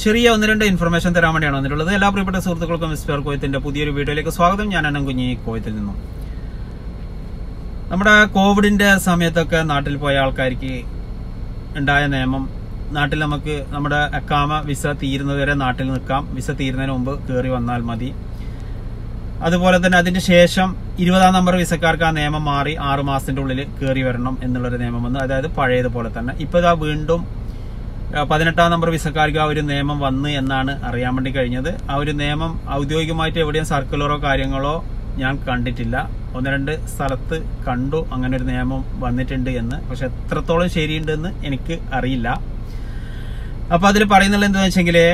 ചെറിയ ഒന്ന് രണ്ട് ഇൻഫർമേഷൻ തരാൻ വേണ്ടിയാണ് വന്നിട്ടുള്ളത് എല്ലാ പ്രിയപ്പെട്ട സുഹൃത്തുക്കൾക്കും മിസ്റ്റർ കോയത്തിന്റെ പുതിയൊരു വീഡിയോയിലേക്ക് സ്വാഗതം ഞാൻ അനം കുഞ്ഞി കോയത്തിൽ നിന്നും നമ്മുടെ കോവിഡിന്റെ സമയത്തൊക്കെ നാട്ടിൽ പോയ ആൾക്കാർക്ക് ഉണ്ടായ നിയമം നാട്ടിൽ നമുക്ക് നമ്മുടെ അക്കാമ വിസ തീരുന്നതുവരെ നാട്ടിൽ നിൽക്കാം വിസ തീരുന്നതിന് മുമ്പ് കയറി വന്നാൽ മതി അതുപോലെ തന്നെ അതിന് ശേഷം ഇരുപതാം നമ്പർ വിസക്കാർക്ക് ആ നിയമം മാറി ആറ് മാസത്തിന്റെ ഉള്ളിൽ കയറി വരണം എന്നുള്ളൊരു നിയമം വന്നു അതായത് പഴയതുപോലെ തന്നെ ഇപ്പൊ ഇതാ വീണ്ടും ആ, പതിനെട്ടാം നമ്പർ വിസക്കാർക്ക് ആ ഒരു നിയമം വന്ന് എന്നാണ് അറിയാൻ വേണ്ടി കഴിഞ്ഞത് ആ ഒരു നിയമം ഔദ്യോഗികമായിട്ട് എവിടെയും സർക്കുലറോ കാര്യങ്ങളോ ഞാൻ കണ്ടിട്ടില്ല ഒന്ന് രണ്ട് സ്ഥലത്ത് കണ്ടു അങ്ങനെ ഒരു നിയമം വന്നിട്ടുണ്ട് എന്ന് പക്ഷെ എത്രത്തോളം ശരിയുണ്ടെന്ന് എനിക്ക് അറിയില്ല അപ്പൊ അതിൽ പറയുന്നുള്ളത് എന്താണെന്ന് വെച്ചെങ്കില്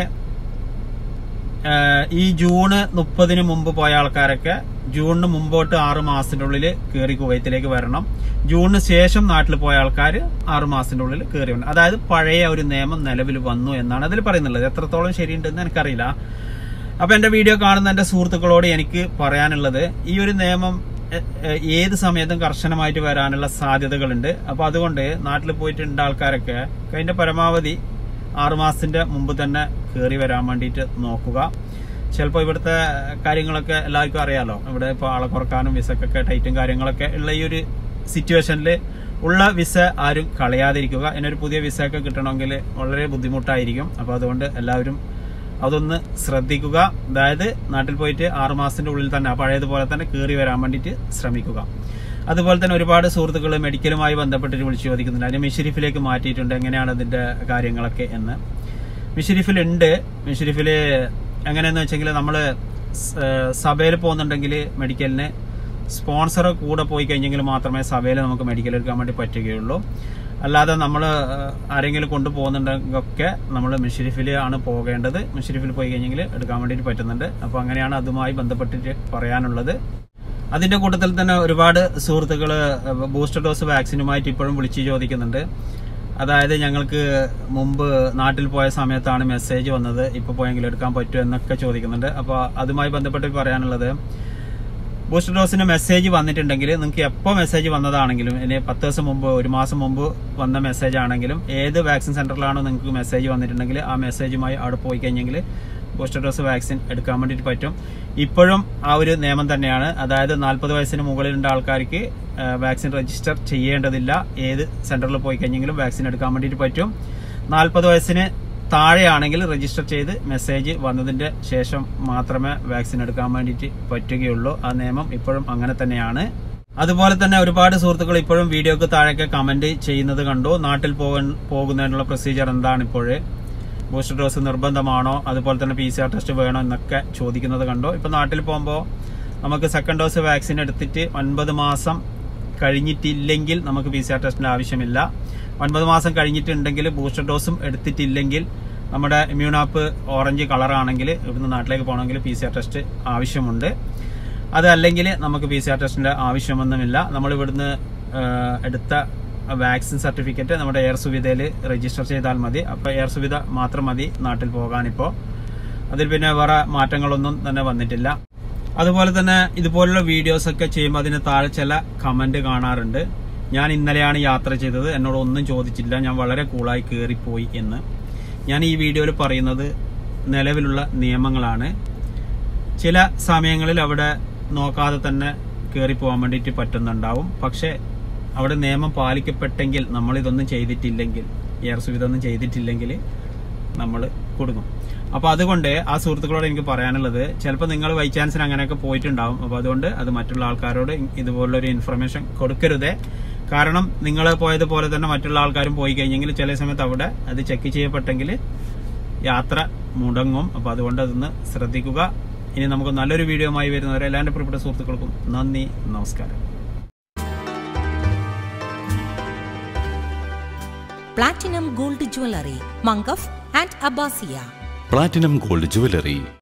ഏഹ് ഈ ജൂണ് മുപ്പതിന് മുമ്പ് പോയ ആൾക്കാരൊക്കെ ജൂണിന് മുമ്പോട്ട് ആറ് മാസത്തിന്റെ ഉള്ളിൽ കയറി കുവൈത്തിലേക്ക് വരണം ജൂണിന് ശേഷം നാട്ടിൽ പോയ ആൾക്കാർ ആറ് മാസത്തിന്റെ ഉള്ളിൽ കയറി വരണം അതായത് പഴയ ഒരു നിയമം നിലവിൽ വന്നു എന്നാണ് അതിൽ പറയുന്നുള്ളത് എത്രത്തോളം ശരിയുണ്ടെന്ന് എനിക്കറിയില്ല അപ്പൊ എന്റെ വീഡിയോ കാണുന്ന എന്റെ സുഹൃത്തുക്കളോട് എനിക്ക് പറയാനുള്ളത് ഈ ഒരു നിയമം എ- എ- ഏത് സമയത്തും കർശനമായിട്ട് വരാനുള്ള സാധ്യതകളുണ്ട് അപ്പൊ അതുകൊണ്ട് നാട്ടിൽ പോയിട്ടുണ്ട് ആൾക്കാരൊക്കെ അതിന്റെ പരമാവധി ആറുമാസത്തിന്റെ മുമ്പ് തന്നെ കയറി വരാൻ വേണ്ടിയിട്ട് നോക്കുക ചിലപ്പോൾ ഇവിടുത്തെ കാര്യങ്ങളൊക്കെ എല്ലാവർക്കും അറിയാലോ ഇവിടെ ഇപ്പോൾ ആളെ കുറക്കാനും വിസക്കൊക്കെ ടൈറ്റും കാര്യങ്ങളൊക്കെ ഉള്ള ഈ ഒരു സിറ്റുവേഷനിൽ ഉള്ള വിസ ആരും കളയാതിരിക്കുക ഇതിനൊരു പുതിയ വിസ ഒക്കെ കിട്ടണമെങ്കിൽ വളരെ ബുദ്ധിമുട്ടായിരിക്കും അപ്പോൾ അതുകൊണ്ട് എല്ലാവരും അതൊന്ന് ശ്രദ്ധിക്കുക അതായത് നാട്ടിൽ പോയിട്ട് ആറ് മാസത്തിന്റെ ഉള്ളിൽ തന്നെ ആ പഴയതുപോലെ തന്നെ കയറി വരാൻ വേണ്ടിയിട്ട് ശ്രമിക്കുക അതുപോലെ തന്നെ ഒരുപാട് സുഹൃത്തുക്കൾ മെഡിക്കലുമായി ബന്ധപ്പെട്ടിട്ട് വിളിച്ചു ചോദിക്കുന്നുണ്ട് അതിന് മിഷരിഫിലേക്ക് മാറ്റിയിട്ടുണ്ട് എങ്ങനെയാണ് അതിന്റെ കാര്യങ്ങളൊക്കെ എന്ന് മിഷരിഫിലുണ്ട് മിഷരിഫില് എങ്ങനെയെന്ന് വെച്ചെങ്കിൽ നമ്മള് സഭയിൽ പോകുന്നുണ്ടെങ്കിൽ മെഡിക്കലിന് സ്പോൺസർ കൂടെ പോയി കഴിഞ്ഞെങ്കിൽ മാത്രമേ സഭയിൽ നമുക്ക് മെഡിക്കൽ എടുക്കാൻ വേണ്ടി പറ്റുകയുള്ളൂ അല്ലാതെ നമ്മൾ ആരെങ്കിലും കൊണ്ടുപോകുന്നുണ്ടെങ്കിലൊക്കെ നമ്മൾ മിഷരിഫിൽ ആണ് പോകേണ്ടത് മിഷരിഫിൽ പോയി കഴിഞ്ഞെങ്കിൽ എടുക്കാൻ വേണ്ടിയിട്ട് പറ്റുന്നുണ്ട് അപ്പോൾ അങ്ങനെയാണ് അതുമായി ബന്ധപ്പെട്ടിട്ട് പറയാനുള്ളത് അതിന്റെ കൂട്ടത്തിൽ തന്നെ ഒരുപാട് സുഹൃത്തുക്കൾ ബൂസ്റ്റർ ഡോസ് വാക്സിനുമായിട്ട് ഇപ്പോഴും വിളിച്ചു ചോദിക്കുന്നുണ്ട് അതായത് ഞങ്ങൾക്ക് മുമ്പ് നാട്ടിൽ പോയ സമയത്താണ് മെസ്സേജ് വന്നത് ഇപ്പൊ പോയെങ്കിൽ എടുക്കാൻ പറ്റുമോ എന്നൊക്കെ ചോദിക്കുന്നുണ്ട് അപ്പോൾ അതുമായി ബന്ധപ്പെട്ട് പറയാനുള്ളത് ബൂസ്റ്റർ ഡോസിന് മെസ്സേജ് വന്നിട്ടുണ്ടെങ്കിൽ നിങ്ങൾക്ക് എപ്പോൾ മെസ്സേജ് വന്നതാണെങ്കിലും ഇനി പത്ത് ദിവസം മുമ്പ് ഒരു മാസം മുമ്പ് വന്ന മെസ്സേജ് ആണെങ്കിലും ഏത് വാക്സിൻ സെന്ററിലാണോ നിങ്ങൾക്ക് മെസ്സേജ് വന്നിട്ടുണ്ടെങ്കിൽ ആ മെസ്സേജുമായി അവിടെ പോയി കഴിഞ്ഞെങ്കിൽ ബൂസ്റ്റർ ഡോസ് വാക്സിൻ എടുക്കാൻ വേണ്ടിയിട്ട് പറ്റും ഇപ്പോഴും ആ ഒരു നിയമം തന്നെയാണ് അതായത് നാൽപ്പത് വയസ്സിന് മുകളിലുള്ള ആൾക്കാർക്ക് ആ, വാക്സിൻ രജിസ്റ്റർ ചെയ്യേണ്ടതില്ല ഏത് സെന്ററിൽ പോയി കഴിഞ്ഞെങ്കിലും വാക്സിൻ എടുക്കാൻ വേണ്ടിയിട്ട് പറ്റും നാൽപ്പത് വയസ്സിന് താഴെയാണെങ്കിൽ രജിസ്റ്റർ ചെയ്ത് മെസ്സേജ് വന്നതിന്റെ ശേഷം മാത്രമേ വാക്സിൻ എടുക്കാൻ വേണ്ടിയിട്ട് പറ്റുകയുള്ളൂ ആ നിയമം ഇപ്പോഴും അങ്ങനെ തന്നെയാണ് അതുപോലെ തന്നെ ഒരുപാട് സുഹൃത്തുക്കൾ ഇപ്പോഴും വീഡിയോക്ക് താഴേക്ക് കമന്റ് ചെയ്യുന്നത് കണ്ടു നാട്ടിൽ പോകാൻ പോകുന്നതിനുള്ള പ്രൊസീജിയർ എന്താണ് ഇപ്പോഴ് ബൂസ്റ്റർ ഡോസ് നിർബന്ധമാണോ അതുപോലെ തന്നെ പി സി ആർ ടെസ്റ്റ് വേണോ എന്നൊക്കെ ചോദിക്കുന്നത് കണ്ടു ഇപ്പൊ നാട്ടിൽ പോകുമ്പോൾ നമുക്ക് സെക്കൻഡ് ഡോസ് വാക്സിൻ എടുത്തിട്ട് ഒൻപത് മാസം കഴിഞ്ഞിട്ടില്ലെങ്കിൽ നമുക്ക് പി സി ആർ ടെസ്റ്റിന്റെ ആവശ്യമില്ല ഒൻപത് മാസം കഴിഞ്ഞിട്ടുണ്ടെങ്കിൽ ബൂസ്റ്റർ ഡോസും എടുത്തിട്ടില്ലെങ്കിൽ നമ്മുടെ ഇമ്മ്യൂൺ ആപ്പ് ഓറഞ്ച് കളറാണെങ്കിൽ ഇവിടുന്ന് നാട്ടിലേക്ക് പോകണമെങ്കിൽ പി സി ആർ ടെസ്റ്റ് ആവശ്യമുണ്ട് അതല്ലെങ്കിൽ നമുക്ക് പി സി ആർ ടെസ്റ്റിന്റെ ആവശ്യമൊന്നുമില്ല നമ്മൾ ഇവിടുന്ന് ആ, എടുത്ത വാക്സിൻ സർട്ടിഫിക്കറ്റ് നമ്മുടെ എയർ സുവിധയിൽ രജിസ്റ്റർ ചെയ്താൽ മതി അപ്പൊ എയർ സുവിധ മാത്രം മതി നാട്ടിൽ പോകാനിപ്പോ അതിൽ പിന്നെ വേറെ മാറ്റങ്ങളൊന്നും തന്നെ വന്നിട്ടില്ല അതുപോലെ തന്നെ ഇതുപോലുള്ള വീഡിയോസ് ഒക്കെ ചെയ്യുമ്പോൾ അതിന് താഴെ ചില കമന്റ് കാണാറുണ്ട് ഞാൻ ഇന്നലെയാണ് യാത്ര ചെയ്തത് എന്നോട് ഒന്നും ചോദിച്ചില്ല ഞാൻ വളരെ കൂളായി കയറിപ്പോയി എന്ന് ഞാൻ ഈ വീഡിയോയിൽ പറയുന്നത് നിലവിലുള്ള നിയമങ്ങളാണ് ചില സമയങ്ങളിൽ അവിടെ നോക്കാതെ തന്നെ കയറി പോകാൻ വേണ്ടിയിട്ട് പറ്റുന്നുണ്ടാവും പക്ഷെ അവിടെ നിയമം പാലിക്കപ്പെട്ടെങ്കിൽ നമ്മൾ ഇതൊന്നും ചെയ്തിട്ടില്ലെങ്കിൽ എയർ സുവിധ ഒന്നും ചെയ്തിട്ടില്ലെങ്കിൽ നമ്മൾ കൊടുക്കും അപ്പൊ അതുകൊണ്ട് ആ സുഹൃത്തുക്കളോട് എനിക്ക് പറയാനുള്ളത് ചിലപ്പോൾ നിങ്ങൾ ബൈ ചാൻസിന് അങ്ങനെയൊക്കെ പോയിട്ടുണ്ടാവും അപ്പൊ അതുകൊണ്ട് അത് മറ്റുള്ള ആൾക്കാരോട് ഇതുപോലുള്ള ഒരു ഇൻഫർമേഷൻ കൊടുക്കരുതേ കാരണം നിങ്ങൾ പോയതുപോലെ തന്നെ മറ്റുള്ള ആൾക്കാരും പോയി കഴിഞ്ഞെങ്കിൽ ചില സമയത്ത് അവിടെ അത് ചെക്ക് ചെയ്യപ്പെട്ടെങ്കിൽ യാത്ര മുടങ്ങും അപ്പൊ അതുകൊണ്ട് അതൊന്ന് ശ്രദ്ധിക്കുക ഇനി നമുക്ക് നല്ലൊരു വീഡിയോയുമായി വരുന്നവരെ എല്ലാ എൻ്റെ പ്രിയപ്പെട്ട സുഹൃത്തുക്കൾക്കും നന്ദി നമസ്കാരം Platinum Gold Jewelry, Mangaf and Abbasiya. Platinum gold jewellery